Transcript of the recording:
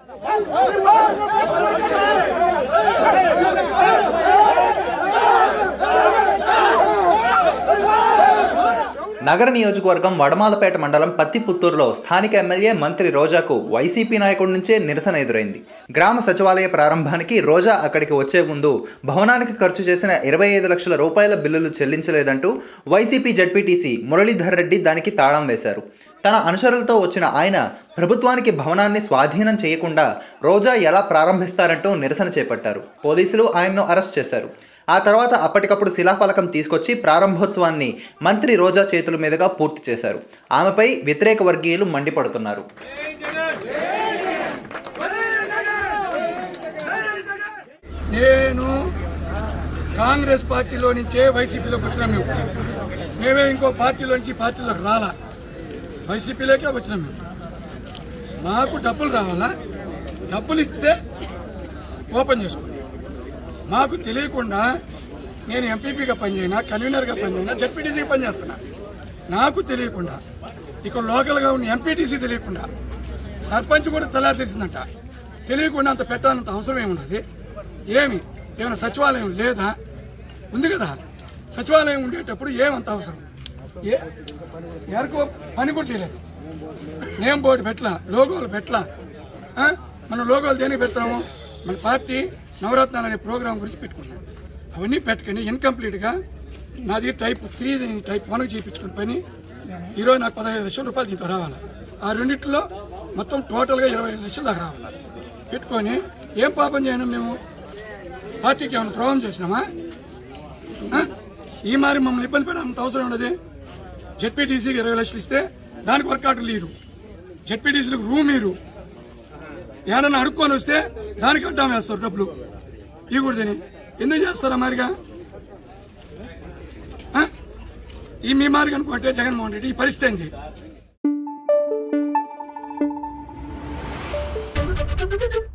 నగర నియోజకవర్గం వడమాలపేట మండలం పత్తిపుత్తూరులో స్థానిక ఎమ్మెల్యే మంత్రి రోజాకు వైసీపీ నాయకుడి నుంచే నిరసన ఎదురైంది గ్రామ సచివాలయ ప్రారంభానికి రోజా అక్కడికి వచ్చే ముందు భవనానికి ఖర్చు చేసిన ఇరవై ఐదు లక్షల రూపాయల బిల్లులు చెల్లించలేదంటూ వైసీపీ జడ్పీటీసీ మురళీధర్ రెడ్డి దానికి తాళం వేశారు తన అనుచరులతో వచ్చిన ఆయన ప్రభుత్వానికి భవనాన్ని స్వాధీనం చేయకుండా రోజా ఎలా ప్రారంభిస్తారంటూ నిరసన చేపట్టారు పోలీసులు ఆయన్ను అరెస్ట్ చేశారు ఆ తర్వాత అప్పటికప్పుడు శిలాఫలకం తీసుకొచ్చి ప్రారంభోత్సవాన్ని మంత్రి రోజా చేతుల మీదుగా పూర్తి చేశారు ఆమెపై వ్యతిరేక వర్గీయులు మండిపడుతున్నారు నేను కాంగ్రెస్ పార్టీలో నుంచే వైసీపీలోకి వచ్చినాం మేము మేమే ఇంకో పార్టీలో నుంచి పార్టీలోకి రాలా వైసీపీలోకే వచ్చినాం మేము మాకు డబ్బులు రావాలా డబ్బులు ఇస్తే ఓపెన్ చేసుకుంటాం మాకు తెలియకుండా నేను ఎంపీపీగా పనిచేయనా కన్వీనర్గా పనిచేయనా జడ్పీటీసీగా పనిచేస్తున్నా నాకు తెలియకుండా ఇక్కడ లోకల్గా ఉన్న ఎంపీటీసీ తెలియకుండా సర్పంచ్ కూడా తెల్లారి తెలిసిందంట తెలియకుండా అంత పెట్టాలంత అవసరం ఏమున్నది ఏమి ఏమైనా సచివాలయం లేదా ఉంది కదా సచివాలయం ఉండేటప్పుడు ఏమంత అవసరం ఏ ఎవరికో పని కూడా చేయలేదు నేమ్ బోర్డు పెట్టలా లోగోలు పెట్టలా ఆ? మనం లోగోలు దేనికి పెడతాము మన పార్టీ నవరత్నాలు అనే ప్రోగ్రాం గురించి పెట్టుకున్నాం అవన్నీ పెట్టుకుని ఇన్కంప్లీట్గా నాది టైప్ త్రీ టైప్ వన్కి చేయించుకున్న పని ఈరోజు నాకు పదహైదు లక్షల రూపాయలు దీంట్లో రావాలి ఆ రెండిట్లో మొత్తం టోటల్గా ఇరవై ఐదు లక్షల దాకా రావాలి పెట్టుకొని ఏం పాపం చేయను మేము పార్టీకి ఏమైనా ద్రోహం చేసినామా ఆ? ఈ మారి మమ్మల్ని ఇబ్బంది పెట్టాలంత అవసరం ఉండదు జెడ్పీటీసీకి ఇరవై లక్షలు ఇస్తే దానికి వర్కౌట్ లేరు జెడ్పీటీసీలకు రూమ్ మీరు ఏడన్నా అడుక్కొని వస్తే దానికి అడ్డం వేస్తారు డబ్బులు ఇవ్వకూడదని ఎందుకు చేస్తారా మారిగా ఆ? ఈ మీ మార్గం అనుకుంటే జగన్మోహన్ రెడ్డి ఈ పరిస్థితి ఏంది Thank you.